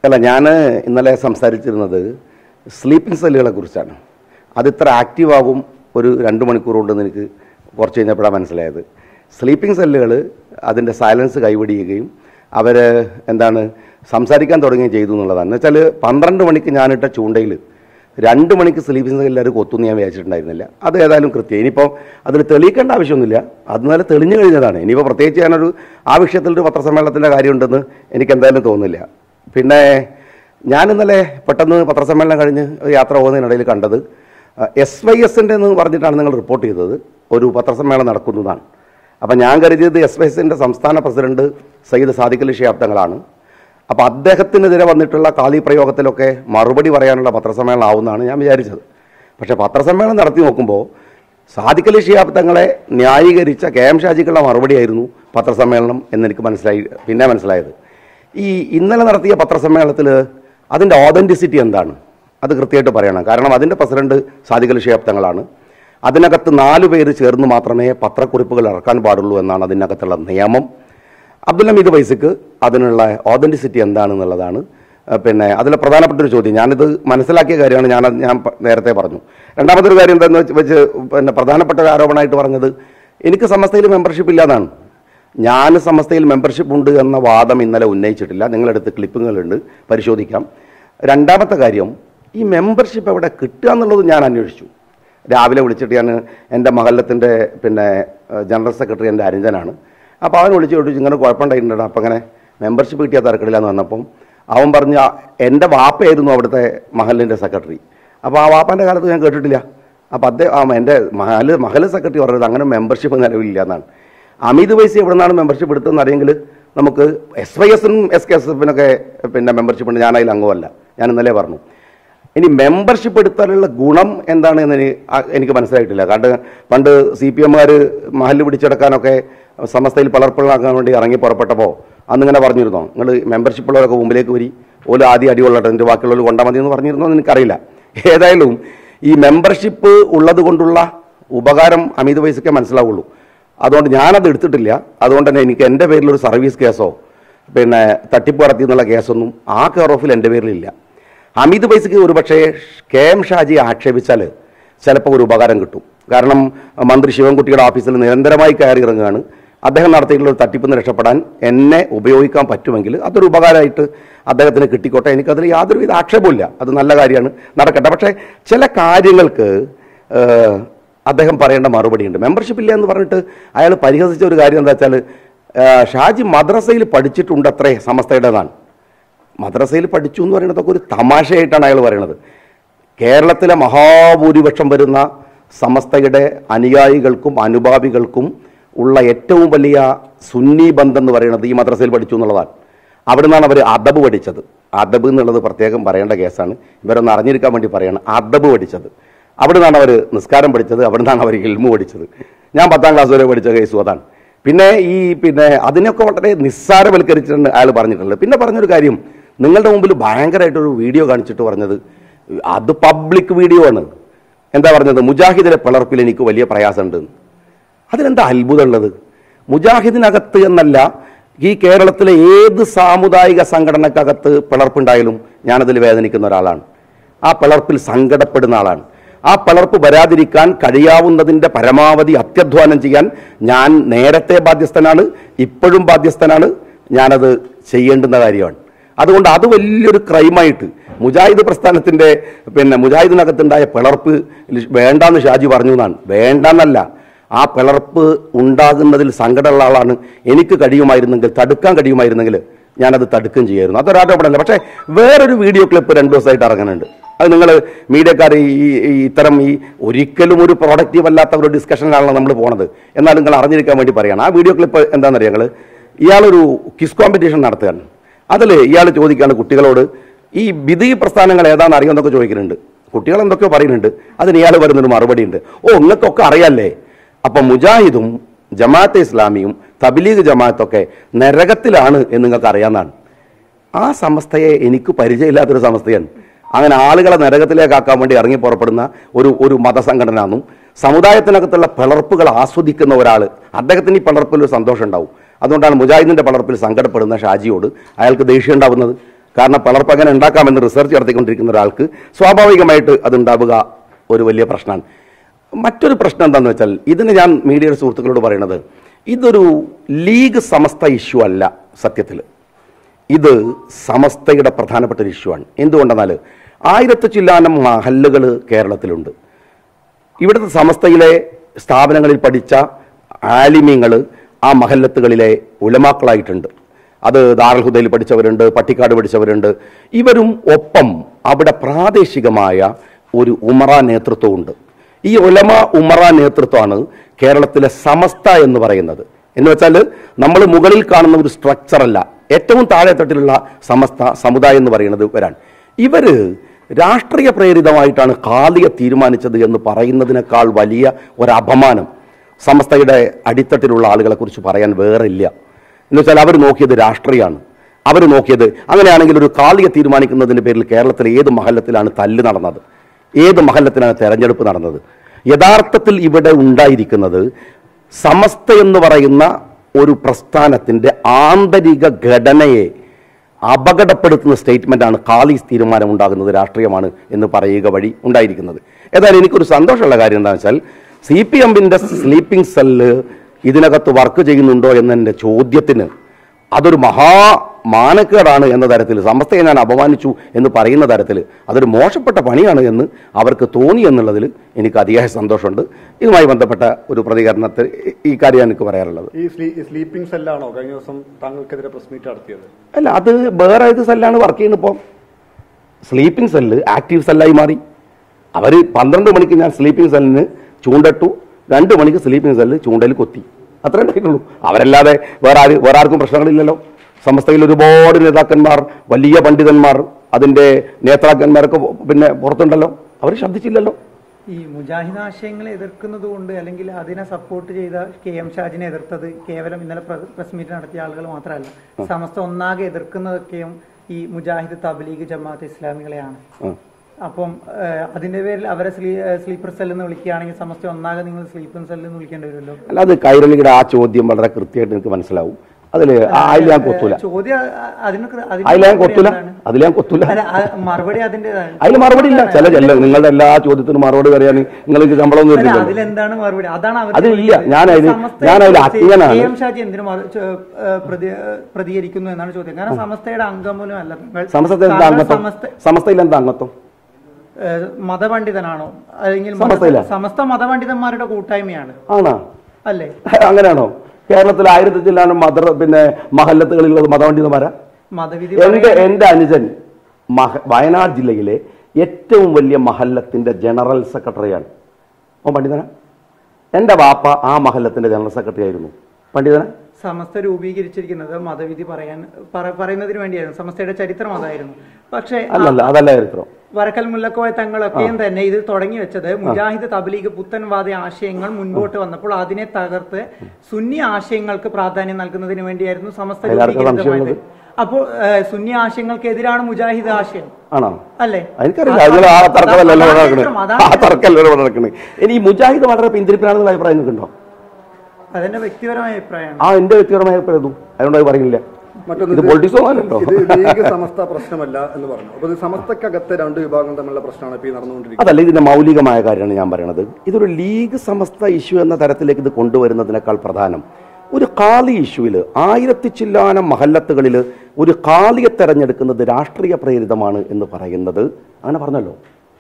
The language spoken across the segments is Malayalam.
അല്ല ഞാൻ ഇന്നലെ സംസാരിച്ചിരുന്നത് സ്ലീപ്പിംഗ് സെല്ലുകളെ കുറിച്ചാണ് അത് ഇത്ര ആക്റ്റീവ് ആകും ഒരു രണ്ട് മണിക്കൂർ കൊണ്ടെന്ന് എനിക്ക് കുറച്ച് കഴിഞ്ഞപ്പോഴാണ് മനസ്സിലായത് സ്ലീപ്പിംഗ് സെല്ലുകൾ അതിൻ്റെ സൈലൻസ് കൈവടിയുകയും അവർ എന്താണ് സംസാരിക്കാൻ തുടങ്ങുകയും ചെയ്തു എന്നുള്ളതാണ് എന്ന് വെച്ചാൽ പന്ത്രണ്ട് മണിക്ക് ഞാനിട്ട ചൂണ്ടയിൽ രണ്ട് മണിക്ക് സ്ലീപ്പിംഗ് സെല്ലുകാർ കൊത്തുന്ന് ഞാൻ വിചാരിച്ചിട്ടുണ്ടായിരുന്നില്ല അത് ഏതായാലും കൃത്യം ഇനിയിപ്പോൾ അതിൽ തെളിയിക്കേണ്ട ആവശ്യമൊന്നുമില്ല അത് നല്ല തെളിഞ്ഞു കഴിഞ്ഞതാണ് ഇനിയിപ്പോൾ പ്രത്യേകിച്ച് ഞാനൊരു ആ വിഷയത്തിലൊരു പത്രസമ്മേളനത്തിൻ്റെ കാര്യമുണ്ടെന്ന് എനിക്ക് എന്തായാലും തോന്നുന്നില്ല പിന്നെ ഞാൻ ഇന്നലെ പെട്ടെന്ന് പത്രസമ്മേളനം കഴിഞ്ഞ് ഒരു യാത്ര പോകുന്നതിനിടയിൽ കണ്ടത് എസ് വൈ എസിൻ്റെ എന്ന് പറഞ്ഞിട്ടാണ് നിങ്ങൾ റിപ്പോർട്ട് ചെയ്തത് ഒരു പത്രസമ്മേളനം നടക്കുന്നതാണ് അപ്പം ഞാൻ കരുതിയത് എസ് വൈ എസിൻ്റെ സംസ്ഥാന പ്രസിഡന്റ് സയ്യിദ് സാദിഖ് അലി ഷിഹാബ് തങ്ങളാണ് അപ്പോൾ അദ്ദേഹത്തിനെതിരെ വന്നിട്ടുള്ള കാലി പ്രയോഗത്തിലൊക്കെ മറുപടി പറയാനുള്ള പത്രസമ്മേളനം ആവുമെന്നാണ് ഞാൻ വിചാരിച്ചത് പക്ഷേ പത്രസമ്മേളനം നടത്തി നോക്കുമ്പോൾ സാദിഖ് അലി ഷിഹാബ് തങ്ങളെ ന്യായീകരിച്ച കെ എം ഷാജിക്കുള്ള മറുപടിയായിരുന്നു പത്രസമ്മേളനം എന്നെനിക്ക് മനസ്സിലായി പിന്നെ മനസ്സിലായത് ഈ ഇന്നലെ നടത്തിയ പത്രസമ്മേളനത്തിൽ അതിൻ്റെ ഓതൻറ്റിസിറ്റി എന്താണ് അത് കൃത്യമായിട്ട് പറയണം കാരണം അതിൻ്റെ പ്രസിഡന്റ് സാദിഖ് അലി ഷിഹാബ് തങ്ങളാണ് അതിനകത്ത് നാല് പേര് ചേർന്ന് മാത്രമേ പത്രക്കുറിപ്പുകൾ ഇറക്കാൻ പാടുള്ളൂ എന്നാണ് അതിനകത്തുള്ള നിയമം അബ്ദുൽ ഹമീദ് വൈസിക്ക് അതിനുള്ള ഓതൻറ്റിസിറ്റി എന്താണെന്നുള്ളതാണ് അഹ് പിന്നെ അതിലെ പ്രധാനപ്പെട്ട ഒരു ചോദ്യം ഞാനിത് മനസ്സിലാക്കിയ കാര്യമാണ് ഞാൻ ഞാൻ പ- നേരത്തെ പറഞ്ഞു രണ്ടാമത്തെ ഒരു കാര്യം എന്താണെന്ന് വെച്ച് വെച്ച് പിന്നെ പ്രധാനപ്പെട്ട ഒരു ആരോപണമായിട്ട് പറഞ്ഞത് എനിക്ക് സമസ്തയിൽ മെമ്പർഷിപ്പ് ഇല്ലാതാണ് ഞാൻ സമസ്തയിൽ മെമ്പർഷിപ്പ് ഉണ്ട് എന്ന വാദം ഇന്നലെ ഉന്നയിച്ചിട്ടില്ല നിങ്ങളെടുത്ത് ക്ലിപ്പുകളുണ്ട് പരിശോധിക്കാം രണ്ടാമത്തെ കാര്യം ഈ മെമ്പർഷിപ്പ് എവിടെ കിട്ടുക എന്നുള്ളത് ഞാൻ അന്വേഷിച്ചു രാവിലെ വിളിച്ചിട്ട് ഞാൻ എൻ്റെ മഹല്ലത്തിൻ്റെ പിന്നെ ഏഹ്, ജനറൽ സെക്രട്ടറി എൻ്റെ അരിഞ്ചനാണ് അപ്പോൾ അവൻ വിളിച്ചു ചോദിച്ചു ഇങ്ങനെ കുഴപ്പമുണ്ടായിട്ടുണ്ട് അപ്പം അങ്ങനെ മെമ്പർഷിപ്പ് കിട്ടിയ തിരക്കിടില്ല എന്ന് പറഞ്ഞപ്പം അവൻ പറഞ്ഞ എൻ്റെ വാപ്പയായിരുന്നു അവിടുത്തെ മഹലിൻ്റെ സെക്രട്ടറി അപ്പോൾ ആ വാപ്പാൻ്റെ കാലത്ത് ഞാൻ കേട്ടിട്ടില്ല അപ്പോൾ അദ്ദേഹം ആ എൻ്റെ മഹല് മഹല് സെക്രട്ടറി പറഞ്ഞത് അങ്ങനെ മെമ്പർഷിപ്പ് നിലവിലില്ല എന്നാണ് അമിത് വൈസി എവിടെ നിന്നാണ് മെമ്പർഷിപ്പ് എടുത്തതെന്ന് അറിയെങ്കിൽ നമുക്ക് എസ് വൈ എസിനും എസ് കെ എസ് എഫിനൊക്കെ പിന്നെ മെമ്പർഷിപ്പ് ഉണ്ട് ഞാൻ അതിൽ അംഗമല്ല ഞാൻ ഇന്നലെ പറഞ്ഞു ഇനി മെമ്പർഷിപ്പ് എടുത്താലുള്ള ഗുണം എന്താണ് എന്ന് എനി- ആ- എനിക്ക് മനസ്സിലായിട്ടില്ല കാരണം പണ്ട് സി പി എമ്മുകാർ മഹല് പിടിച്ചെടുക്കാനൊക്കെ സമസ്തയിൽ പലർപ്പുകളാക്കാൻ വേണ്ടി ഇറങ്ങി പുറപ്പെട്ടപ്പോൾ അന്ന് ഇങ്ങനെ പറഞ്ഞിരുന്നോ നിങ്ങൾ മെമ്പർഷിപ്പ് ഉള്ളവരൊക്കെ മുമ്പിലേക്ക് വരി ഓല് ആദ്യം അടികൊള്ളട്ടെ എന്നിട്ട് ബാക്കിയുള്ളവർ കൊണ്ടാൽ മതി എന്ന് പറഞ്ഞിരുന്നോ എന്ന് എനിക്കറിയില്ല ഏതായാലും ഈ മെമ്പർഷിപ്പ് ഉള്ളത് കൊണ്ടുള്ള ഉപകാരം അമിത് വയസ്സൊക്കെ മനസ്സിലാവുള്ളൂ അതുകൊണ്ട് ഞാനത് എടുത്തിട്ടില്ല അതുകൊണ്ട് തന്നെ എനിക്ക് എൻ്റെ പേരിലൊരു സർവീസ് കേസോ പിന്നെ തട്ടിപ്പ് നടത്തി എന്നുള്ള കേസൊന്നും ആ കെയർ ഓഫിൽ എൻ്റെ പേരിലില്ല അമിത് പൈസക്ക് ഒരു പക്ഷേ കെ എം ഷാജി ആക്ഷേപിച്ചാൽ ചിലപ്പോൾ ഒരു ഉപകാരം കിട്ടും കാരണം മന്ത്രി ശിവൻകുട്ടിയുടെ ഓഫീസിൽ നിരന്തരമായി കയറി ഇറങ്ങുകയാണ് അദ്ദേഹം നടത്തിയിട്ടുള്ള ഒരു തട്ടിപ്പിൽ നിന്ന് രക്ഷപ്പെടാൻ എന്നെ ഉപയോഗിക്കാൻ പറ്റുമെങ്കിൽ അതൊരു ഉപകാരമായിട്ട് അദ്ദേഹത്തിന് കിട്ടിക്കോട്ടെ എനിക്കതിൽ യാതൊരുവിധ ആക്ഷേപമില്ല അത് നല്ല കാര്യമാണ് നടക്കട്ടെ പക്ഷേ ചില കാര്യങ്ങൾക്ക് ഏഹ്, അദ്ദേഹം പറയേണ്ട മറുപടിയുണ്ട് മെമ്പർഷിപ്പ് ഇല്ല എന്ന് പറഞ്ഞിട്ട് അയാൾ പരിഹസിച്ച ഒരു കാര്യം എന്താ വെച്ചാൽ ഏഹ്, ഷാജി മദ്രസയിൽ പഠിച്ചിട്ടുണ്ട് അത്രേ സമസ്തയുടേതാണ് മദ്രസയിൽ പഠിച്ചു എന്ന് പറയുന്നതൊക്കെ ഒരു തമാശയായിട്ടാണ് അയാൾ പറയുന്നത് കേരളത്തിലെ മഹാഭൂരിപക്ഷം വരുന്ന സമസ്തയുടെ അനുയായികൾക്കും അനുഭാവികൾക്കും ഉള്ള ഏറ്റവും വലിയ സുന്നി ബന്ധം എന്ന് പറയുന്നത് ഈ മദ്രസയിൽ പഠിച്ചു എന്നുള്ളതാണ് അവിടെ നിന്നാണ് അവർ അദബ് പഠിച്ചത് അദബ് എന്നുള്ളത് പ്രത്യേകം പറയേണ്ട കേസാണ് ഇവരൊന്ന് അറിഞ്ഞിരിക്കാൻ വേണ്ടി പറയാണ് അദബ് പഠിച്ചത് അവിടെ നിന്നാണ് അവർ നിസ്കാരം പഠിച്ചത് അവിടെ നിന്നാണ് അവർ ഇൽമു പഠിച്ചത് ഞാൻ പത്താം ക്ലാസ് വരെ പഠിച്ച കേസും അതാണ് പിന്നെ ഈ പിന്നെ അതിനൊക്കെ വളരെ നിസ്സാരവൽക്കരിച്ചിട്ടുണ്ട് അയാൾ പറഞ്ഞിട്ടുള്ളത് പിന്നെ പറഞ്ഞൊരു കാര്യം നിങ്ങളുടെ മുമ്പിൽ ഭയങ്കരമായിട്ടൊരു വീഡിയോ കാണിച്ചിട്ട് പറഞ്ഞത് അത് പബ്ലിക് വീഡിയോ ആണ് എന്താ പറഞ്ഞത് മുജാഹിദിലെ പിളർപ്പിൽ എനിക്ക് വലിയ പ്രയാസമുണ്ട് അതിലെന്താ അത്ഭുതമുള്ളത് മുജാഹിദിനകത്ത് എന്നല്ല ഈ കേരളത്തിലെ ഏത് സാമുദായിക സംഘടനക്കകത്ത് പിളർപ്പുണ്ടായാലും ഞാനതിൽ വേദനിക്കുന്ന ഒരാളാണ് ആ പിളർപ്പിൽ സങ്കടപ്പെടുന്ന ആളാണ് ആ പിളർപ്പ് വരാതിരിക്കാൻ കഴിയാവുന്നതിൻ്റെ പരമാവധി അത്യധ്വാനം ചെയ്യാൻ ഞാൻ നേരത്തെ ബാധ്യസ്ഥനാണ് ഇപ്പോഴും ബാധ്യസ്ഥനാണ് ഞാനത് ചെയ്യേണ്ടുന്ന കാര്യമാണ് അതുകൊണ്ട് അത് വലിയൊരു ക്രൈമായിട്ട് മുജാഹിദ് പ്രസ്ഥാനത്തിന്റെ പിന്നെ മുജാഹിദിനകത്തുണ്ടായ പിളർപ്പ് വേണ്ടാന്ന് ഷാജി പറഞ്ഞു എന്നാണ് വേണ്ടെന്നല്ല ആ പിളർപ്പ് ഉണ്ടാകുന്നതിൽ സങ്കടമുള്ള ആളാണ് എനിക്ക് കഴിയുമായിരുന്നെങ്കിൽ തടുക്കാൻ കഴിയുമായിരുന്നെങ്കിൽ ഞാനത് തടുക്കുകയും ചെയ്യായിരുന്നു അതൊരാരോപണമല്ല പക്ഷേ വേറൊരു വീഡിയോ ക്ലിപ്പ് രണ്ടു ദിവസമായിട്ട് ഇറങ്ങുന്നുണ്ട് അത് നിങ്ങൾ മീഡിയക്കാർ ഈ ഈ ഇത്തരം ഈ ഒരിക്കലും ഒരു പ്രൊഡക്റ്റീവ് അല്ലാത്ത ഒരു ഡിസ്കഷനിലാണ് നമ്മൾ പോണത് എന്നാൽ നിങ്ങൾ അറിഞ്ഞിരിക്കാൻ വേണ്ടി പറയണം ആ വീഡിയോ ക്ലിപ്പ് എന്താണെന്നറിയാം ഞങ്ങൾ ഇയാളൊരു ക്വിസ് കോമ്പറ്റീഷൻ നടത്തുകയാണ് അതിൽ ഇയാൾ ചോദിക്കുകയാണ് കുട്ടികളോട് ഈ വിധി പ്രസ്ഥാനങ്ങൾ ഏതാണെന്ന് അറിയുമെന്നൊക്കെ ചോദിക്കുന്നുണ്ട് കുട്ടികൾ എന്തൊക്കെയോ പറയുന്നുണ്ട് അതിന് ഇയാൾ വരുന്നൊരു മറുപടി ഉണ്ട് ഓ നിങ്ങൾക്കൊക്കെ അറിയാല്ലേ അപ്പം മുജാഹിദും ജമാഅത്തെ ഇസ്ലാമിയും തബ്ലീഗ് ജമാഅത്തൊക്കെ നരകത്തിലാണ് എന്ന് നിങ്ങൾക്ക് അറിയാമെന്നാണ് ആ സമസ്തയെ എനിക്ക് പരിചയമില്ലാത്തൊരു സമസ്തയാണ് അങ്ങനെ ആളുകളെ നരകത്തിലേക്കാക്കാൻ വേണ്ടി ഇറങ്ങി പുറപ്പെടുന്ന ഒരു ഒരു മതസംഘടന എന്നും സമുദായത്തിനകത്തുള്ള പിളർപ്പുകൾ ആസ്വദിക്കുന്ന ഒരാൾ അദ്ദേഹത്തിന് ഈ പിളർപ്പിൽ ഒരു സന്തോഷം ഉണ്ടാവും അതുകൊണ്ടാണ് മുജാഹിദിന്റെ പിളർപ്പിൽ സങ്കടപ്പെടുന്ന ഷാജിയോട് അയാൾക്ക് ദേഷ്യം ഉണ്ടാവുന്നത് കാരണം പിളർപ്പ് എങ്ങനെ ഉണ്ടാക്കാമെന്ന് റിസർച്ച് നടത്തിക്കൊണ്ടിരിക്കുന്ന ഒരാൾക്ക് സ്വാഭാവികമായിട്ട് അത് ഉണ്ടാവുക ഒരു വലിയ പ്രശ്നമാണ് മറ്റൊരു പ്രശ്നം എന്താണെന്ന് വെച്ചാൽ ഇതിന് ഞാൻ മീഡിയയുടെ സുഹൃത്തുക്കളോട് പറയുന്നത് ഇതൊരു ലീഗ് സമസ്ത ഇഷ്യൂ അല്ല സത്യത്തിൽ ഇത് സമസ്തയുടെ പ്രധാനപ്പെട്ട ഒരു ഇഷ്യൂ ആണ് എന്തുകൊണ്ടെന്നാൽ ആയിരത്തി ചില്ലാനം മഹല്ലുകൾ കേരളത്തിലുണ്ട് ഇവിടുത്തെ സമസ്തയിലെ സ്ഥാപനങ്ങളിൽ പഠിച്ച ആലിമ്യങ്ങൾ ആ മഹല്ലത്തുകളിലെ ഉലമാക്കളായിട്ടുണ്ട് അത് ദാറുൽഹുദയിൽ പഠിച്ചവരുണ്ട് പട്ടിക്കാട് പഠിച്ചവരുണ്ട് ഇവരും ഒപ്പം അവിടെ പ്രാദേശികമായ ഒരു ഉമറ നേതൃത്വമുണ്ട് ഈ ഉലമ ഉമറ നേതൃത്വമാണ് കേരളത്തിലെ സമസ്ത എന്ന് പറയുന്നത് എന്ന് വെച്ചാൽ നമ്മൾ മുകളിൽ കാണുന്ന ഒരു സ്ട്രക്ചർ അല്ല ഏറ്റവും താഴെത്തട്ടിലുള്ള സമസ്ത സമുദായം എന്ന് പറയുന്നത് ഇവരാണ് ഇവര് രാഷ്ട്രീയ പ്രേരിതമായിട്ടാണ് കാലിയെ തീരുമാനിച്ചത് എന്ന് പറയുന്നതിനേക്കാൾ വലിയ ഒരു അപമാനം സമസ്തയുടെ അടിത്തട്ടിലുള്ള ആളുകളെ കുറിച്ച് പറയാൻ വേറില്ല എന്ന് വെച്ചാൽ അവർ നോക്കിയത് രാഷ്ട്രീയമാണ് അവർ നോക്കിയത് അങ്ങനെയാണെങ്കിൽ ഒരു കാലിയെ തീരുമാനിക്കുന്നതിന്റെ പേരിൽ കേരളത്തിലെ ഏത് മഹല്ലത്തിലാണ് തല്ല് നടന്നത് ഏത് മഹല്ലത്തിലാണ് തെരഞ്ഞെടുപ്പ് നടന്നത് യഥാർത്ഥത്തിൽ ഇവിടെ ഉണ്ടായിരിക്കുന്നത് സമസ്ത എന്ന് പറയുന്ന ഒരു പ്രസ്ഥാനത്തിന്റെ ആന്തരിക ഘടനയെ അപകടപ്പെടുത്തുന്ന സ്റ്റേറ്റ്മെന്റാണ് കാലീസ് തീരുമാനം ഉണ്ടാകുന്നത് രാഷ്ട്രീയമാണ് എന്ന് പറയുക വഴി ഉണ്ടായിരിക്കുന്നത് ഏതായാലും എനിക്കൊരു സന്തോഷമുള്ള കാര്യം എന്താണെന്ന് വെച്ചാൽ സി പി എമ്മിന്റെ സ്ലീപ്പിംഗ് സെല്ല് ഇതിനകത്ത് വർക്ക് ചെയ്യുന്നുണ്ടോ എന്നെൻ്റെ ചോദ്യത്തിന് അതൊരു മഹാ മാനക്കേടാണ് എന്ന തരത്തിൽ സമസ്തയെ ഞാൻ അപമാനിച്ചു എന്ന് പറയുന്ന തരത്തിൽ അതൊരു മോശപ്പെട്ട പണിയാണ് എന്ന് അവർക്ക് തോന്നി എന്നുള്ളതിൽ എനിക്ക് അതിയായ സന്തോഷമുണ്ട് ഇതുമായി ബന്ധപ്പെട്ട ഒരു പ്രതികരണത്തിൽ ഈ കാര്യം എനിക്ക് പറയാറുള്ളത് ഈ സ്ലീ- ഈ സ്ലീപ്പിംഗ് സെല്ലാണോ കഴിഞ്ഞ ദിവസം താങ്കൾക്കെതിരെ പ്രസ് മീറ്റ് നടത്തിയത് അല്ല അത് വേറെ ഏത് സെല്ലാണ് വർക്ക് ചെയ്യുന്നത് ഇപ്പോൾ സ്ലീപ്പിംഗ് സെല്ല് ആക്റ്റീവ് സെല്ലായി മാറി അവർ പന്ത്രണ്ട് മണിക്ക് ഞാൻ സ്ലീപ്പിംഗ് സെല്ലിന് ചൂണ്ടട്ടു രണ്ട് മണിക്ക് സ്ലീപ്പിംഗ് സെല്ല് ചൂണ്ടയിൽ കൊത്തി അത്രേ ഉണ്ടായിട്ടുള്ളൂ അവരല്ലാതെ വേറെ ആര് വേറെ ആർക്കും പ്രശ്നങ്ങളില്ലല്ലോ സമസ്തയിൽ ഒരുപാട് നേതാക്കന്മാർ വലിയ പണ്ഡിതന്മാർ അതിന്റെ നേതാക്കന്മാരൊക്കെ പിന്നെ പുറത്തുണ്ടല്ലോ അവർ ശബ്ദിച്ചില്ലല്ലോ ഈ മുജാഹിദ് ആശയങ്ങളെ എതിർക്കുന്നത് കൊണ്ട് അല്ലെങ്കിൽ അതിനെ സപ്പോർട്ട് ചെയ്ത കെ എം ഷാജിനെ എതിർത്തത് കേവലം ഇന്നലെ പ്ര- പ്രസ് മീറ്റ് നടത്തിയ ആളുകൾ മാത്രമല്ല സമസ്ത ഒന്നാകെ എതിർക്കുന്നതൊക്കെയും ഈ മുജാഹിദ് തബ്ലീഗ് ജമാഅത്ത് ഇസ്ലാമികളെയാണ് ആ. അപ്പം ഏഹ്, അതിന്റെ പേരിൽ അവരെ സ്ലീ സ്ലീപ്പർ സെൽ എന്ന് വിളിക്കുകയാണെങ്കിൽ സമസ്ത ഒന്നാകെ നിങ്ങൾ സ്ലീപ്പർ സെൽ എന്ന് വിളിക്കേണ്ടി വരുമല്ലോ അല്ല അത് കൈരളിയുടെ ആ ചോദ്യം വളരെ കൃത്യമായിട്ട് എനിക്ക് മനസ്സിലാവും അതിൽ അതിൽ ഞാൻ കൊത്തൂല ചോദ്യം അ- അതിനൊക്കെ അതിന്റെ അതിൽ ഞാൻ മറുപടി കൊത്തൂല എന്താണ്? അതിൽ ഞാൻ കൊത്തൂല അല്ല, ആ മറുപടി അതിന്റേതാണ് അതിന് മറുപടി ഇല്ല ചില ചില നിങ്ങളുടെ എല്ലാ ചോദ്യത്തിനും മറുപടി പറയാൻ നിങ്ങൾക്ക് ശമ്പളമൊന്നും അല്ല, ഇല്ലല്ലോ അതിലെന്താണ് മറുപടി അതാണ് അവർ അതിലില്ല. ചോദിച്ചത്. ഞാൻ അതില്- സമസ്തയെ ഞാൻ അതില് കുറിച്ച് അജ്ഞനാണ്. കെ എം ഷാജി എന്തിനു മറു- ചോ- ഏഹ് പ്രതി- ഏഹ് പ്രതികരിക്കുന്നു എന്നാണ് ചോദ്യം കാരണം സമസ്തയുടെ അംഗം പോലും അല്ല നിങ്ങൾ. സമസ്തയിൽ എന്താ താങ്കൾ അംഗത്വം സമസ്ത സമസ്തയിൽ എന്താ അംഗത്വം ഏഹ് മതപണ്ഡിതനാണോ അല്ലെങ്കിൽ മത- സമസ്തയിലാ? സമസ്ത മതപണ്ഡിതന്മാരുടെ കൂട്ടായ്മയാണ് ആണോ അല്ലേ അങ്ങനെയാണോ കേരളത്തിൽ ആയിരത്തി ചില്ലാനും മദർ പിന്നെ മഹല്ലത്തുകളിലുള്ളത് മതപണ്ഡിതന്മാരാ മതവിധി എന്റെ പറയാൻ- എന്റെ അനുജൻ മഹ വയനാട് ജില്ലയിലെ ഏറ്റവും വലിയ മഹല്ലത്തിന്റെ ജനറൽ സെക്രട്ടറിയാണ് ഓ പണ്ഡിതന എന്റെ വാപ്പ ആ മഹല്ലത്തിന്റെ ജനറൽ സെക്രട്ടറി ആയിരുന്നു പണ്ഡിതന സമസ്ത രൂപീകരിച്ചിരിക്കുന്നത് മതവിധി പറയാൻ പറ- പറയുന്നതിന് വേണ്ടിയായിരുന്നു സമസ്തയുടെ ചരിത്രം അതായിരുന്നു പക്ഷേ അല്ലല്ല അതല്ല ചരിത്രം വരക്കൽ മുല്ലക്കോയ തങ്ങളൊക്കെയും തന്നെ ഇത് തുടങ്ങി വെച്ചത് മുജാഹിദ് തബ്ലീഗ് പുത്തൻവാദി ആശയങ്ങൾ മുൻപോട്ട് വന്നപ്പോൾ അതിനെ തകർത്ത് സുന്നി ആശയങ്ങൾക്ക് പ്രാധാന്യം നൽകുന്നതിന് വേണ്ടിയായിരുന്നു സമസ്ത അതിലാർക്കാ രൂപീകരിതമായത് സംശയമുള്ളത്? അപ്പോൾ ഏഹ്, സുന്നി ആശയങ്ങൾക്കെതിരാണ് മുജാഹിദ് ആശയം ആണോ അല്ലേ എനിക്കറിയില്ല നിങ്ങൾ ആ തർക്കമല്ലല്ലോ അതാണ് ഇവിടെ നടക്കണേ ചരിത്രം, അതാണ് ആ തർക്കമല്ലോ ഇവിടെ നടക്കണേ ഇനി ഈ മുജാഹിദ് വളരെ പിന്തിരിപ്പിനാണെന്നുള്ള അഭിപ്രായം നിൽക്കുന്നുണ്ടോ അതെന്റെ വ്യക്തിപരമായ അഭിപ്രായമാണ് ആ എന്റെ വ്യക്തിപരമായ അഭിപ്രായം ഇതും അതുകൊണ്ട് അത് പറയുന്നില്ല മറ്റൊന്ന് ഇത് ഇത് പൊളിറ്റിക്സോ അല്ലല്ലോ ഇത് ലീഗ് സമസ്ത പ്രശ്നമല്ല എന്ന് പറഞ്ഞു അപ്പൊ ഇത് സമസ്തക്കകത്തെ രണ്ട് വിഭാഗം തമ്മിലുള്ള പ്രശ്നമാണ് ഇപ്പൊ ഈ നടന്നുകൊണ്ടിരിക്കുന്നത് അതല്ല ഇതിന്റെ മൗലികമായ കാര്യമാണ് ഞാൻ പറയുന്നത് ഇതൊരു ലീഗ് സമസ്ത ഇഷ്യൂ എന്ന തരത്തിലേക്ക് ഇത് കൊണ്ടുവരുന്നതിനേക്കാൾ പ്രധാനം ഒരു കാലി ഇഷ്യൂവിൽ ആയിരത്തി ചില്ലാനം മഹല്ലത്തുകളിൽ ഒരു കാലിയെ തെരഞ്ഞെടുക്കുന്നത് രാഷ്ട്രീയ പ്രേരിതമാണ് എന്ന് പറയുന്നത് അങ്ങനെ പറഞ്ഞല്ലോ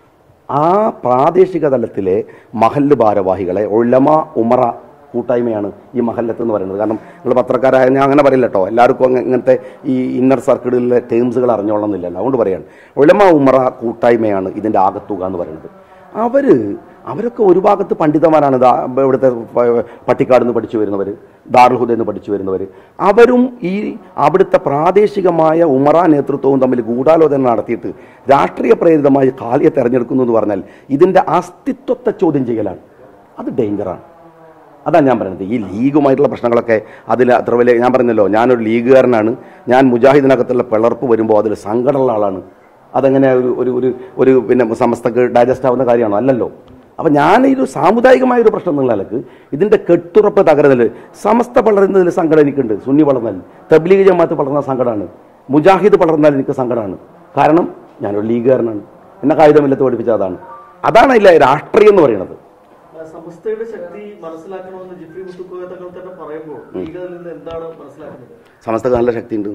ആ പ്രാദേശിക തലത്തിലെ മഹല്ല് ഭാരവാഹികളെ ഒഴമ ഉമറ കൂട്ടായ്മയാണ് ഈ മഹല്ലത്ത് എന്ന് പറയുന്നത് കാരണം നിങ്ങൾ പത്രക്കാരായ ഞാൻ അങ്ങനെ പറയില്ല കേട്ടോ എല്ലാവർക്കും അങ്ങ് ഇങ്ങനത്തെ ഈ ഇന്നർ സർക്കിളിലെ ടേംസുകൾ അറിഞ്ഞോളന്നില്ലല്ലോ അതുകൊണ്ട് പറയാണ് ഒഴമ ഉമറ കൂട്ടായ്മയാണ് ഇതിൻ്റെ ആകത്തുക എന്ന് പറയുന്നത് അവര് അവരൊക്കെ ഒരു ഭാഗത്ത് പണ്ഡിതന്മാരാണ് ദാ ഇവിടുത്തെ പ- പട്ടിക്കാട് നിന്ന് പഠിച്ചു വരുന്നവർ ദാറുൽഹുദയിൽ നിന്ന് പഠിച്ചു വരുന്നവർ അവരും ഈ അവിടുത്തെ പ്രാദേശികമായ ഉമറ നേതൃത്വവും തമ്മിൽ ഗൂഢാലോചന നടത്തിയിട്ട് രാഷ്ട്രീയ പ്രേരിതമായി കാലിയെ തെരഞ്ഞെടുക്കുന്നു എന്ന് പറഞ്ഞാൽ ഇതിൻ്റെ അസ്തിത്വത്തെ ചോദ്യം ചെയ്യലാണ് അത് ഡേഞ്ചറാണ് അതാണ് ഞാൻ പറയുന്നത് ഈ ലീഗുമായിട്ടുള്ള പ്രശ്നങ്ങളൊക്കെ അതിൽ അത്ര വലിയ ഞാൻ പറഞ്ഞല്ലോ ഞാനൊരു ലീഗുകാരനാണ് ഞാൻ മുജാഹിദിനകത്തുള്ള പിളർപ്പ് വരുമ്പോൾ അതിൽ സങ്കടമുള്ള ആളാണ് അതെങ്ങനെ ഒരു ഒരു ഒരു ഒരു പിന്നെ സമസ്തക്ക് ഡൈജസ്റ്റ് ആവുന്ന കാര്യമാണോ അല്ലല്ലോ അപ്പം ഞാൻ ഈ ഒരു സാമുദായികമായ ഒരു പ്രശ്നം എന്നുള്ള നിലക്ക് ഇതിൻ്റെ കെട്ടുറപ്പ് തകരുന്നതിൽ സമസ്ത വളരുന്നതിൽ സങ്കടം എനിക്കുണ്ട് സുന്നി വളർന്നാൽ തബ്ലീഗ് ജമാഅത്ത് വളർന്ന സങ്കടമാണ് മുജാഹിദ് പടർന്നാൽ എനിക്ക് സങ്കടമാണ് കാരണം ഞാനൊരു ലീഗുകാരനാണ് എന്നെ കായികമില്ലത്ത് പഠിപ്പിച്ച അതാണ് അതാണ് അതിലെ രാഷ്ട്രീയം എന്ന് പറയുന്നത് സമസ്തയുടെ ശക്തി മനസ്സിലാക്കണമെന്ന് ജിഫ്രി മുത്തുക്കോയ തങ്ങൾ തന്നെ പറയുമ്പോൾ ലീഗ് അതിൽ നിന്ന് എന്താണ് മനസ്സിലാക്കുന്നത് സമസ്തക്ക് നല്ല ശക്തി ഉണ്ട്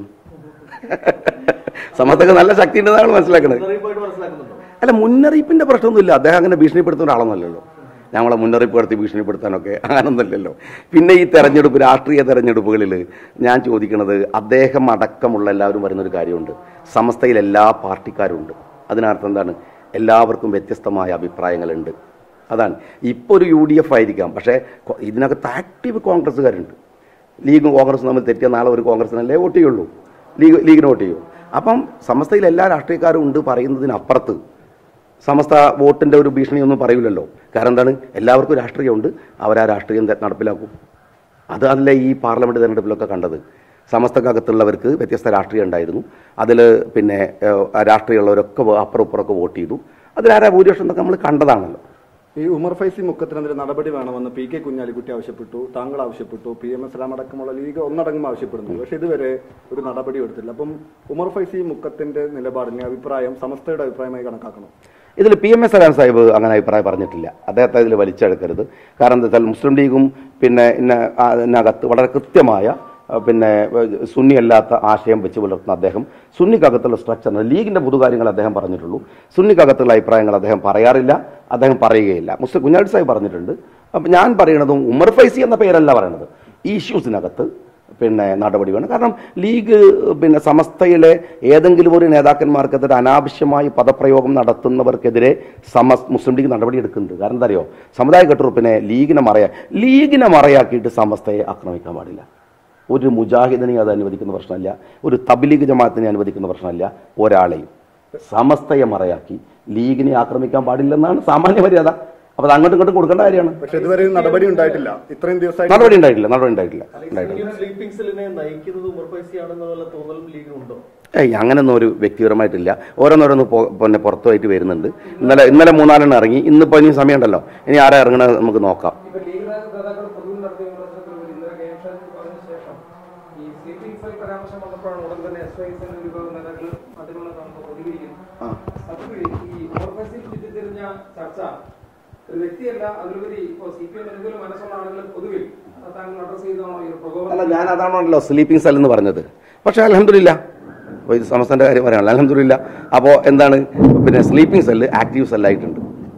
സമസ്തക്ക് നല്ല ശക്തി ഉണ്ടെന്നാണ് മനസ്സിലാക്കുന്നത് മുന്നറിയിപ്പായിട്ട് മനസ്സിലാക്കുന്നുണ്ടോ അല്ല മുന്നറിയിപ്പിന്റെ പ്രശ്നമൊന്നുമില്ല അദ്ദേഹം അങ്ങനെ ഭീഷണിപ്പെടുത്തുന്ന ഒരാളൊന്നുമല്ലല്ലോ ഞങ്ങളെ മുന്നറിയിപ്പ് നടത്തി ഭീഷണിപ്പെടുത്താനൊക്കെ അങ്ങനൊന്നുമില്ലല്ലോ പിന്നെ ഈ തെരഞ്ഞെടുപ്പ് രാഷ്ട്രീയ തെരഞ്ഞെടുപ്പുകളിൽ ഞാൻ ചോദിക്കുന്നത് അദ്ദേഹം അടക്കമുള്ള എല്ലാവരും വരുന്നൊരു കാര്യമുണ്ട് സമസ്തയിൽ എല്ലാ പാർട്ടിക്കാരും ഉണ്ട് അതിനർത്ഥം എന്താണ് എല്ലാവർക്കും വ്യത്യസ്തമായ അഭിപ്രായങ്ങളുണ്ട് അതാണ് ഇപ്പോൾ ഒരു യു ഡി എഫ് ആയിരിക്കാം പക്ഷേ കൊ- ഇതിനകത്ത് ആക്റ്റീവ് കോൺഗ്രസ്സുകാരുണ്ട് ലീഗും കോൺഗ്രസും തമ്മിൽ തെറ്റിയ നാളെ ഒരു കോൺഗ്രസിനല്ലേ വോട്ട് ചെയ്യുള്ളൂ ലീഗ് ലീഗിന് വോട്ട് ചെയ്യൂ അപ്പം സമസ്തയിൽ എല്ലാ രാഷ്ട്രീയക്കാരും ഉണ്ട് പറയുന്നതിനപ്പുറത്ത് സമസ്ത വോട്ടിന്റെ ഒരു ഭീഷണിയൊന്നും പറയില്ലല്ലോ കാരണം എന്താണ് എല്ലാവർക്കും രാഷ്ട്രീയമുണ്ട് അവരാ രാഷ്ട്രീയം ത- നടപ്പിലാക്കും അത് അല്ലേ ഈ പാർലമെന്റ് തെരഞ്ഞെടുപ്പിലൊക്കെ കണ്ടത് സമസ്തക്കകത്തുള്ളവർക്ക് വ്യത്യസ്ത രാഷ്ട്രീയം ഉണ്ടായിരുന്നു അതിൽ പിന്നെ ഏഹ്, രാഷ്ട്രീയമുള്ളവരൊക്കെ വ- അപ്പുറം ഇപ്പുറമൊക്കെ വോട്ട് ചെയ്തു അതിലാരാ ഭൂരിപക്ഷം എന്നൊക്കെ നമ്മൾ കണ്ടതാണല്ലോ ഈ ഉമർ ഫൈസി മുക്കത്തിനെതിരെ നടപടി വേണമെന്ന് പി കെ കുഞ്ഞാലിക്കുട്ടി ആവശ്യപ്പെട്ടു താങ്കൾ ആവശ്യപ്പെട്ടു പി എം എസ് അടക്കമുള്ള ലീഗ് ഒന്നടങ്കം ആവശ്യപ്പെടുന്നു പക്ഷെ ഇതുവരെ ഒരു നടപടി എടുത്തില്ല അപ്പം ഉമർ ഫൈസി മുക്കത്തിന്റെ നിലപാടിനെ അഭിപ്രായം സമസ്തയുടെ അഭിപ്രായമായി കണക്കാക്കണം ഇതിൽ P M S Salam Sahib അങ്ങനെ അഭിപ്രായം പറഞ്ഞിട്ടില്ല അദ്ദേഹത്തെ ഇതിൽ വലിച്ചെടുക്കരുത് കാരണം എന്താ വെച്ചാൽ മുസ്ലിം ലീഗും പിന്നെ ഇന്ന ആ, ഇതിനകത്ത് വളരെ കൃത്യമായ ആ, പിന്നെ ഏഹ്, സുന്നി അല്ലാത്ത ആശയം വെച്ച് പുലർത്തുന്ന അദ്ദേഹം സുന്നിക്കകത്തുള്ള സ്ട്രക്ചർ ലീഗിന്റെ പൊതുകാര്യങ്ങൾ അദ്ദേഹം പറഞ്ഞിട്ടുള്ളൂ സുന്നിക്കകത്തുള്ള അഭിപ്രായങ്ങൾ അദ്ദേഹം പറയാറില്ല അദ്ദേഹം പറയുകയില്ല മുസ്ലിം കുഞ്ഞാടി സാഹിബ് പറഞ്ഞിട്ടുണ്ട് അപ്പം ഞാൻ പറയുന്നതും ഉമർ ഫൈസി എന്ന പേരല്ല പറയുന്നത് ഈ ഇഷ്യൂസിനകത്ത് പിന്നെ നടപടി വേണം കാരണം ലീഗ് പിന്നെ സമസ്തയിലെ ഏതെങ്കിലും ഒരു നേതാക്കന്മാർക്കെതിരെ അനാവശ്യമായി പദപ്രയോഗം നടത്തുന്നവർക്കെതിരെ സമ മുസ്ലിം ലീഗ് നടപടി എടുക്കുന്നുണ്ട് കാരണം എന്താ അറിയോ സമുദായ കെട്ടുറപ്പിനെ ലീഗിനെ മറയാ ലീഗിനെ മറയാക്കിയിട്ട് സമസ്തയെ ആക്രമിക്കാൻ പാടില്ല ഒരു മുജാഹിദിനെ അത് അനുവദിക്കുന്ന പ്രശ്നമല്ല ഒരു തബ്ലീഗ് ജമാഅത്തിനെ അനുവദിക്കുന്ന പ്രശ്നമല്ല ഒരാളെയും സമസ്തയെ മറയാക്കി ലീഗിനെ ആക്രമിക്കാൻ പാടില്ലെന്നാണ് സാമാന്യ മര്യാദ അപ്പൊ അത് അങ്ങോട്ടും ഇങ്ങോട്ടും കൊടുക്കേണ്ട കാര്യമാണ് പക്ഷെ ഇതുവരെ നടപടി ഉണ്ടായിട്ടില്ല ഇത്രയും ദിവസമായിട്ട് നടപടി ഉണ്ടായിട്ടില്ല നടപടി ഉണ്ടായിട്ടില്ല ഉണ്ടായിട്ടില്ല സ്ലീപ്പിംഗ് സെല്ലിനെ നയിക്കുന്നത് ഉമർ ഫൈസിയാണെന്നുള്ള തോന്നലും ലീഗിനുണ്ടോ ഏയ് അങ്ങനൊന്നും ഒരു വ്യക്തിപരമായിട്ടില്ല ഓരോന്നോരോന്ന് പോ- പിന്നെ പുറത്തുമായിട്ട് വരുന്നുണ്ട് ഇന്നലെ ഇന്നലെ മൂന്നാലെണ്ണം ഇറങ്ങി ഇന്നിപ്പോൾ ഇനി സമയമുണ്ടല്ലോ ഇനി ആരാ ഇറങ്ങണത് നമുക്ക് നോക്കാം ഇപ്പൊ ലീഗ് നേതാക്കൾ പൊതുവിൽ നടത്തിയ വിമർശനത്തിൽ ഒരു ഇന്നലെ കെ എം ഷാജി പറഞ്ഞ ശേഷം ഈ സ്ലീപ്പിംഗ് സെൽ പരാമർശം വന്നപ്പോഴാണ് ഉടൻ തന്നെ എസ് ഐ എസ് എന്ന വിഭാഗം നേതാക്കൾ മാധ്യമങ്ങളെ കാണുമ്പോൾ പ്രതികരിക്കുന്നു അപ്പോൾ ഈ ഓർഫസിൽ ചുറ്റിത്തിരിഞ്ഞ ചർച്ച ഒരു വ്യക്തിയല്ല അതിലുപരി ഇപ്പോൾ സി പി എം അനുകൂല മനസ്സുള്ള ആളുകൾ പൊതുവിൽ താങ്കൾ അഡ്രസ് ചെയ്തതാണോ ഈ ഒരു പ്രകോപനം അല്ല ഞാൻ അതാണല്ലോ സ്ലീപ്പിംഗ് സെൽ എന്ന് പറഞ്ഞത് പക്ഷേ അലഹമില്ല അപ്പോൾ ഇത് സമസ്തൻ്റെ കാര്യം പറയാനല്ലോ അലഹമില്ല അപ്പോൾ എന്താണ് പിന്നെ സ്ലീപ്പിംഗ് സെല്ല് ആക്റ്റീവ് സെല്ലായിട്ടുണ്ട്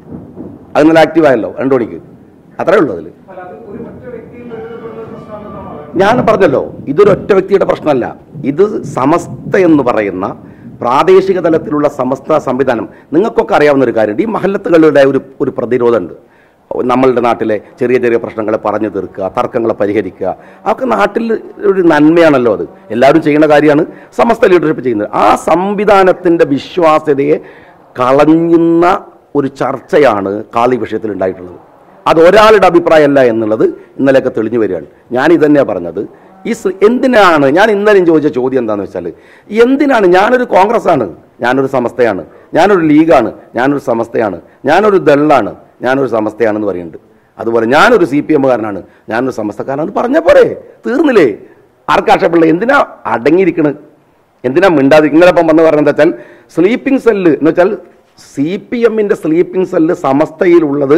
അത് നല്ല ആക്റ്റീവ് ആയല്ലോ രണ്ടു മണിക്ക് അത്രേ ഉള്ളൂ അതിൽ അല്ല അത് ഒരു മറ്റു വ്യക്തിയിൽ എഴുതപ്പെടുന്ന ഒരു പ്രശ്നമാണെന്നാണോ പറയുന്നത്? ഞാൻ പറഞ്ഞല്ലോ ഇതൊരു ഒറ്റ വ്യക്തിയുടെ പ്രശ്നമല്ല ഇത് സമസ്ത എന്ന് പറയുന്ന പ്രാദേശിക തലത്തിലുള്ള സമസ്ത സംവിധാനം നിങ്ങൾക്കൊക്കെ അറിയാവുന്ന ഒരു കാര്യമുണ്ട് ഈ മഹല്ലത്തുകളുടെ ഒരു ഒരു പ്രതിരോധമുണ്ട് നമ്മളുടെ നാട്ടിലെ ചെറിയ ചെറിയ പ്രശ്നങ്ങളെ പറഞ്ഞു തീർക്കുക തർക്കങ്ങളെ പരിഹരിക്കുക അതൊക്കെ നാട്ടിൽ ഒരു നന്മയാണല്ലോ അത് എല്ലാവരും ചെയ്യുന്ന കാര്യമാണ് സമസ്ത ലീഡർഷിപ്പ് ചെയ്യുന്നത് ആ സംവിധാനത്തിൻ്റെ വിശ്വാസ്യതയെ കളഞ്ഞുന്ന ഒരു ചർച്ചയാണ് കാളി വിഷയത്തിൽ ഉണ്ടായിട്ടുള്ളത് അത് ഒരാളുടെ അഭിപ്രായമല്ല എന്നുള്ളത് ഇന്നലെയൊക്കെ തെളിഞ്ഞു വരികയാണ് ഞാൻ ഇതന്നെയാണ് പറഞ്ഞത് ഈ സ്- എന്തിനാണ് ഞാൻ ഇന്നലെയും ചോദിച്ച ചോദ്യം എന്താണെന്ന് വെച്ചാൽ എന്തിനാണ് ഞാനൊരു കോൺഗ്രസ് ആണ് ഞാനൊരു സമസ്തയാണ് ഞാനൊരു ലീഗാണ് ഞാനൊരു സമസ്തയാണ് ഞാനൊരു ദള്ളാണ് ഞാനൊരു സമസ്തയാണെന്ന് പറയുന്നുണ്ട് അതുപോലെ ഞാനൊരു സി പി എമ്മുകാരനാണ് ഞാനൊരു സമസ്തക്കാരനാണെന്ന് പറഞ്ഞ പോരെ തീർന്നില്ലേ ആർക്കാക്ഷേപമുള്ള എന്തിനാ അടങ്ങിയിരിക്കണത് എന്തിനാ മിണ്ടാതി നിങ്ങളിപ്പം വന്ന് പറഞ്ഞത് വെച്ചാൽ സ്ലീപ്പിംഗ് സെല്ല് എന്ന് വെച്ചാൽ സി പി എമ്മിന്റെ സ്ലീപ്പിംഗ് സെല്ല് സമസ്തയിലുള്ളത്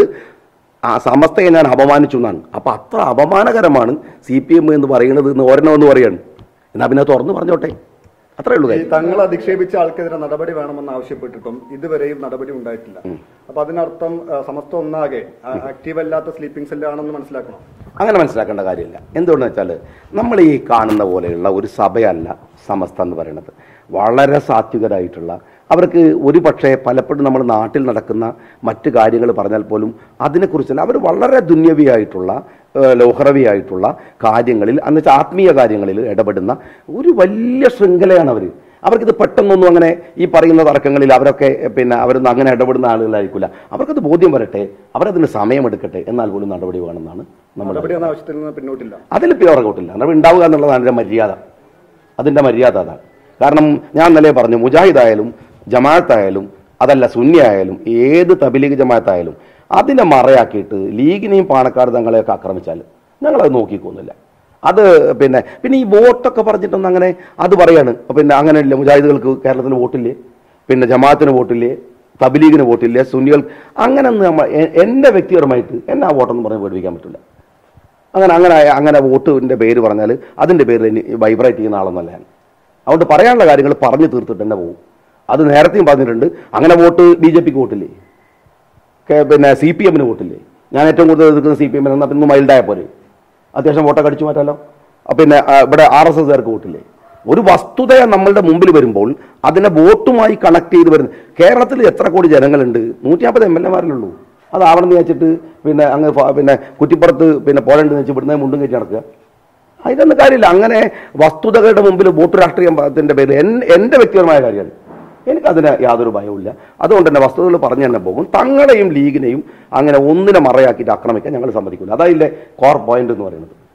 ആ സമസ്തയെ ഞാൻ അപമാനിച്ചു എന്നാണ് അപ്പൊ അത്ര അപമാനകരമാണ് സി പി എം എന്ന് പറയുന്നത് എന്ന് ഒരെണ്ണം എന്ന് പറയാണ് എന്നാ പിന്നെ തുറന്ന് പറഞ്ഞോട്ടെ അത്രേ ഉള്ളൂ ഈ കാര്യം തങ്ങൾ അധിക്ഷേപിച്ച ആൾക്കെതിരെ നടപടി വേണമെന്ന് ആവശ്യപ്പെട്ടിട്ടും ഇതുവരെയും നടപടി ഉണ്ടായിട്ടില്ല അപ്പൊ അതിനർത്ഥം ആ, സമസ്ത ഒന്നാകെ ആക്റ്റീവ് അല്ലാത്ത സ്ലീപ്പിംഗ് സെല്ല് ആണെന്ന് മനസ്സിലാക്കണം അങ്ങനെ മനസ്സിലാക്കേണ്ട കാര്യമില്ല എന്തുകൊണ്ടെന്ന് വെച്ചാൽ നമ്മൾ ഈ കാണുന്ന പോലെയുള്ള ഒരു സഭയല്ല സമസ്ത എന്ന് പറയുന്നത് വളരെ സാത്വികരായിട്ടുള്ള അവർക്ക് ഒരു പക്ഷേ പലപ്പോഴും നമ്മൾ നാട്ടിൽ നടക്കുന്ന മറ്റു കാര്യങ്ങൾ പറഞ്ഞാൽ പോലും അതിനെക്കുറിച്ചല്ല അവർ വളരെ ദുന്യവിയായിട്ടുള്ള ഏഹ്, ലോഹറവിയായിട്ടുള്ള കാര്യങ്ങളിൽ എന്ന് വെച്ചാൽ ആത്മീയ കാര്യങ്ങളിൽ ഇടപെടുന്ന ഒരു വലിയ ശൃംഖലയാണ് അവർ അവർക്കിത് പെട്ടെന്നൊന്നും അങ്ങനെ ഈ പറയുന്ന തർക്കങ്ങളിൽ അവരൊക്കെ പിന്നെ അവരൊന്നും അങ്ങനെ ഇടപെടുന്ന ആളുകളായിരിക്കില്ല അവർക്കത് ബോധ്യം വരട്ടെ അവരതിന് സമയമെടുക്കട്ടെ എന്നാൽ പോലും നടപടി വേണമെന്നാണ് നമ്മൾ നടപടി എന്ന ആവശ്യത്തിൽ നിന്ന് പിന്നോട്ടില്ല അതിൽ പിറകോട്ടില്ല നടപടി ഉണ്ടാവുക എന്നുള്ളതാണ് അതിൻ്റെ മര്യാദ അതിൻ്റെ മര്യാദ അതാണ് കാരണം ഞാൻ ഇന്നലെ പറഞ്ഞു മുജാഹിദായാലും ജമാഅത്തായാലും അതല്ല സുന്നി ആയാലും ഏത് തബിലീഗ് ജമാഅത്തായാലും അതിനെ മറയാക്കിയിട്ട് ലീഗിനെയും പാണക്കാട് തങ്ങളെയൊക്കെ ആക്രമിച്ചാൽ ഞങ്ങളത് നോക്കിക്കൊന്നുമില്ല അത് പിന്നെ പിന്നെ ഈ വോട്ടൊക്കെ പറഞ്ഞിട്ടൊന്നും അങ്ങനെ അത് പറയാണ് പിന്നെ അങ്ങനെയില്ല മുജാഹിദുകൾക്ക് കേരളത്തിൽ വോട്ടില്ലേ പിന്നെ ജമാഅത്തിന് വോട്ടില്ലേ തബ്ലീഗിന് വോട്ടില്ലേ സുന്നികൾ അങ്ങനെ ഒന്നും നമ്മ എ- എൻ്റെ വ്യക്തിപരമായിട്ട് എന്നെ ആ വോട്ടൊന്നും പറഞ്ഞ് പഠിപ്പിക്കാൻ പറ്റില്ല അങ്ങനെ അങ്ങനെ അങ്ങനെ വോട്ടിൻ്റെ പേര് പറഞ്ഞാൽ അതിൻ്റെ പേരിൽ ഇനി വൈബ്രേറ്റ് ചെയ്യുന്ന ആളൊന്നല്ല ഞാൻ അതുകൊണ്ട് പറയാനുള്ള കാര്യങ്ങൾ പറഞ്ഞു തീർത്തിട്ട് തന്നെ പോകും അത് നേരത്തെയും പറഞ്ഞിട്ടുണ്ട് അങ്ങനെ വോട്ട് ബി ജെ പിക്ക് വോട്ടില്ലേ കെ- പിന്നെ സി പി എമ്മിന് വോട്ടില്ലേ ഞാൻ ഏറ്റവും കൂടുതൽ എതിർക്കുന്നത് സി പി എമ്മിന് എന്നാൽ പിന്നെ മൈൽഡായ പോലെ അത്യാവശ്യം വോട്ടൊക്കെ അടിച്ചു മാറ്റാലോ ആ, പിന്നെ ആ, ഇവിടെ ആർ എസ് എസ്കാർക്ക് വോട്ടില്ലേ ഒരു വസ്തുതയെ നമ്മളുടെ മുമ്പിൽ വരുമ്പോൾ അതിനെ വോട്ടുമായി കണക്ട് ചെയ്ത് വരുന്നത് കേരളത്തിൽ എത്ര കോടി ജനങ്ങളുണ്ട് നൂറ്റി നാൽപ്പത് എം എൽ എമാരിലുള്ളൂ അതാവണമെന്ന് വെച്ചിട്ട് പിന്നെ അങ്ങ് ഫ- പിന്നെ കുറ്റിപ്പുറത്ത് പിന്നെ പോരണ്ടെന്ന് വെച്ച് ഇവിടുന്ന് മുണ്ടും കയറ്റി നടക്കുക അതിനൊന്നും കാര്യമില്ല അങ്ങനെ വസ്തുതകളുടെ മുമ്പിൽ വോട്ട് രാഷ്ട്രീയത്തിന്റെ പേര് എൻ- എന്റെ വ്യക്തിപരമായ കാര്യമാണ് എനിക്കതിന് യാതൊരു ഭയവുമില്ല അതുകൊണ്ട് തന്നെ വസ്തുതകൾ പറഞ്ഞു തന്നെ പോകും തങ്ങളെയും ലീഗിനെയും അങ്ങനെ ഒന്നിനെ മറയാക്കിയിട്ട് ആക്രമിക്കാൻ ഞങ്ങൾ സമ്മതിക്കില്ല അതായില്ലേ കോർ പോയിന്റ് എന്ന് പറയുന്നത്